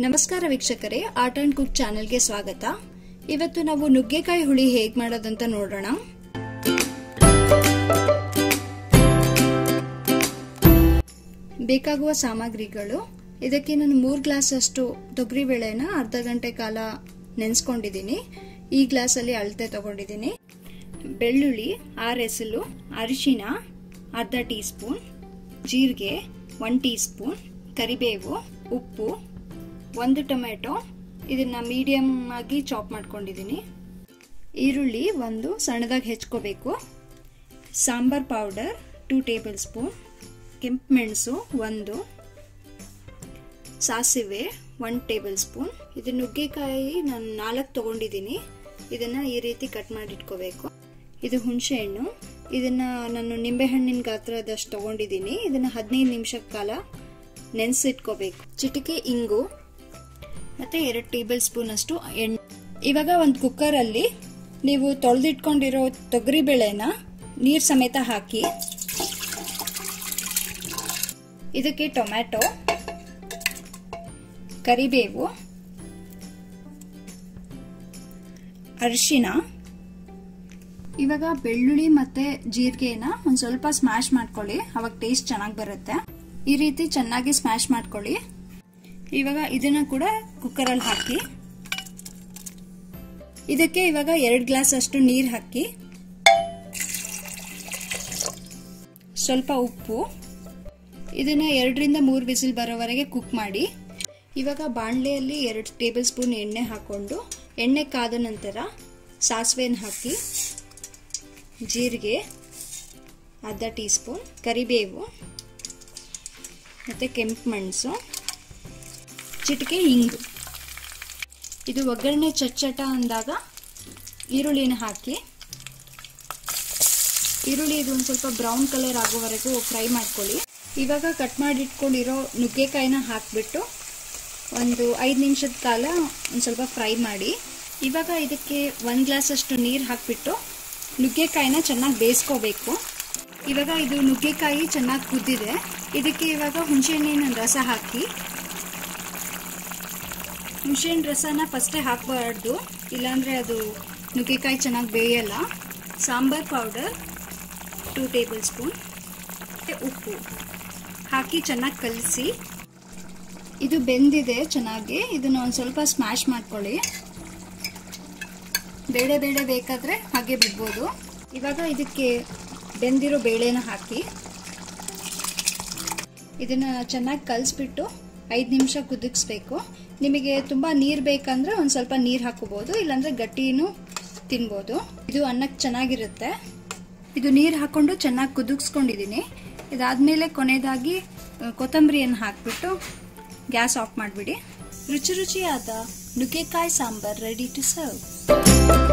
ನಮಸ್ಕಾರ ವೀಕ್ಷಕರೇ art and cook ಚಾನೆಲ್ಗೆ ಸ್ವಾಗತ ಇವತ್ತು ನಾವು ನುಗ್ಗೆಕಾಯಿ ಹುಳಿ ಹೇಗ್ ಮಾಡೋದಂತ ನೋಡೋಣ ಬೇಕಾಗುವ ಸಾಮಗ್ರಿಗಳು ಇದಕ್ಕೆ ನಾನು ಮೂರು ಗ್ಲಾಸ್ ಅಷ್ಟು ತೊಗರಿಬೇಳೆನ ಅರ್ಧ ಗಂಟೆ ಕಾಲ ನೆನೆಸ್ಕೊಂಡಿದ್ದೀನಿ ಈ ಗ್ಲಾಸಲ್ಲಿ ಅಳತೆ ತಗೊಂಡಿದ್ದೀನಿ ಬೆಳ್ಳುಳ್ಳಿ ಆರು ಎಸಲು ಅರಿಶಿನ ಅರ್ಧ ಟೀ ಸ್ಪೂನ್ ಜೀರಿಗೆ ಒನ್ ಟೀ ಸ್ಪೂನ್ ಕರಿಬೇವು ಉಪ್ಪು ಒಂದು ಟೊಮೆಟೊ ಇದನ್ನ ಮೀಡಿಯಮ್ ಆಗಿ ಚಾಪ್ ಮಾಡ್ಕೊಂಡಿದ್ದೀನಿ ಈರುಳ್ಳಿ ಒಂದು ಸಣ್ಣದಾಗಿ ಹೆಚ್ಕೋಬೇಕು sambar powder two tablespoon ಕೆಂಪು ಮೆಣಸು ಒಂದು ಸಾಸಿವೆ ಒನ್ ಟೇಬಲ್ ಸ್ಪೂನ್ ಇದು ನುಗ್ಗೆಕಾಯಿ ನಾನು ನಾಲ್ಕು ತಗೊಂಡಿದ್ದೀನಿ ಇದನ್ನ ಈ ರೀತಿ ಕಟ್ ಮಾಡಿ ಇಟ್ಕೋಬೇಕು ಇದು ಹುಣಸೆ ಹಣ್ಣು ಇದನ್ನ ನಾನು ನಿಂಬೆಹಣ್ಣಿನ ಗಾತ್ರದಷ್ಟು ತಗೊಂಡಿದ್ದೀನಿ ಇದನ್ನ ಹದಿನೈದು ನಿಮಿಷದ ಕಾಲ ನೆನೆಸಿಟ್ಕೋಬೇಕು ಚಿಟಿಕೆ ಇಂಗು ಮತ್ತೆ ಎರಡು ಟೇಬಲ್ ಸ್ಪೂನ್ ಅಷ್ಟು ಎಣ್ಣೆ ಇವಾಗ ಒಂದು ಕುಕ್ಕರಲ್ಲಿ ನೀವು ತೊಳೆದಿಟ್ಕೊಂಡಿರೋ ತೊಗರಿ ಬೇಳೆನ ನೀರು ಸಮೇತ ಹಾಕಿ ಇದಕ್ಕೆ ಟೊಮ್ಯಾಟೊ ಕರಿಬೇವು ಅರಿಶಿನ ಇವಾಗ ಬೆಳ್ಳುಳ್ಳಿ ಮತ್ತೆ ಜೀರಿಗೆನ ಒಂದ್ ಸ್ವಲ್ಪ ಸ್ಮ್ಯಾಶ್ ಮಾಡ್ಕೊಳ್ಳಿ ಅವಾಗ ಟೇಸ್ಟ್ ಚೆನ್ನಾಗಿ ಬರುತ್ತೆ ಈ ರೀತಿ ಚೆನ್ನಾಗಿ ಸ್ಮ್ಯಾಶ್ ಮಾಡ್ಕೊಳ್ಳಿ ಇವಾಗ ಇದನ್ನ ಕೂಡ ಕುಕ್ಕರಲ್ಲಿ ಹಾಕಿ ಇದಕ್ಕೆ ಇವಾಗ ಎರಡು ಗ್ಲಾಸ್ ಅಷ್ಟು ನೀರು ಹಾಕಿ ಸ್ವಲ್ಪ ಉಪ್ಪು ಇದನ್ನ ಎರಡರಿಂದ ಮೂರು ವಿಸಿಲ್ ಬರೋವರೆಗೆ ಕುಕ್ ಮಾಡಿ ಇವಾಗ ಬಾಣಲೆಯಲ್ಲಿ ಎರಡು ಟೇಬಲ್ ಸ್ಪೂನ್ ಎಣ್ಣೆ ಹಾಕೊಂಡು ಎಣ್ಣೆ ಕಾದ ನಂತರ ಸಾಸಿವೆನ ಹಾಕಿ ಜೀರಿಗೆ ಅರ್ಧ ಟೀ ಸ್ಪೂನ್ ಕರಿಬೇವು ಮತ್ತು ಕೆಂಪು ಮೆಣಸು ಚಿಟಿಕೆ ಹಿಂಗು ಇದು ಒಗ್ಗರಣೆ ಚಟ್ಚಟ ಅಂದಾಗ ಈರುಳ್ಳಿನ ಹಾಕಿ ಈರುಳ್ಳಿ ಇದು ಒಂದು ಸ್ವಲ್ಪ ಬ್ರೌನ್ ಕಲರ್ ಆಗೋವರೆಗೂ ಫ್ರೈ ಮಾಡ್ಕೊಳ್ಳಿ ಇವಾಗ ಕಟ್ ಮಾಡಿಟ್ಕೊಂಡಿರೋ ನುಗ್ಗೆಕಾಯಿನ ಹಾಕಿಬಿಟ್ಟು ಒಂದು ಐದು ನಿಮಿಷದ ಕಾಲ ಒಂದು ಸ್ವಲ್ಪ ಫ್ರೈ ಮಾಡಿ ಇವಾಗ ಇದಕ್ಕೆ ಒಂದು ಗ್ಲಾಸ್ ಅಷ್ಟು ನೀರು ಹಾಕಿಬಿಟ್ಟು ನುಗ್ಗೆಕಾಯಿನ ಚೆನ್ನಾಗಿ ಬೇಯಿಸ್ಕೋಬೇಕು ಇವಾಗ ಇದು ನುಗ್ಗೆಕಾಯಿ ಚೆನ್ನಾಗಿ ಕುದ್ದಿದೆ ಇದಕ್ಕೆ ಇವಾಗ ಹುಣಸೆಹಣ್ಣಿನ ರಸ ಹಾಕಿ ಹುಣಸೆಹಣ್ಣು ರಸನ ಫಸ್ಟೇ ಹಾಕಬಾರ್ದು ಇಲ್ಲಾಂದರೆ ಅದು ನುಗ್ಗೆಕಾಯಿ ಚೆನ್ನಾಗಿ ಬೇಯಲ್ಲ sambar powder two tablespoon ಉಪ್ಪು ಹಾಕಿ ಚೆನ್ನಾಗಿ ಕಲಸಿ ಇದು ಬೆಂದಿದೆ ಚೆನ್ನಾಗಿ ಇದನ್ನ ಒಂದು ಸ್ವಲ್ಪ ಸ್ಮ್ಯಾಶ್ ಮಾಡ್ಕೊಳ್ಳಿ ಬೇಳೆ ಬೇಳೆ ಬೇಕಾದರೆ ಹಾಗೆ ಬಿಡ್ಬೋದು ಇವಾಗ ಇದಕ್ಕೆ ಬೆಂದಿರೋ ಬೇಳೆನ ಹಾಕಿ ಇದನ್ನ ಚೆನ್ನಾಗಿ ಕಲಿಸ್ಬಿಟ್ಟು ಐದು ನಿಮಿಷ ಕುದಿಸ್ಬೇಕು ನಿಮಗೆ ತುಂಬ ನೀರು ಬೇಕಂದ್ರೆ ಒಂದು ಸ್ವಲ್ಪ ನೀರು ಹಾಕೋಬೋದು ಇಲ್ಲಾಂದ್ರೆ ಗಟ್ಟಿನೂ ತಿನ್ಬೋದು ಇದು ಅನ್ನಕ್ಕೆ ಚೆನ್ನಾಗಿರುತ್ತೆ ಇದು ನೀರು ಹಾಕೊಂಡು ಚೆನ್ನಾಗಿ ಕುದಿಸ್ಕೊಂಡಿದ್ದೀನಿ ಇದಾದ್ಮೇಲೆ ಕೊನೆಯದಾಗಿ ಕೊತ್ತಂಬರಿಯನ್ನು ಹಾಕ್ಬಿಟ್ಟು ಗ್ಯಾಸ್ ಆಫ್ ಮಾಡಿಬಿಡಿ ರುಚಿ ರುಚಿಯಾದ ನುಗ್ಗೆಕಾಯಿ ಸಾಂಬಾರ್ ರೆಡಿ ಟು ಸರ್ವ್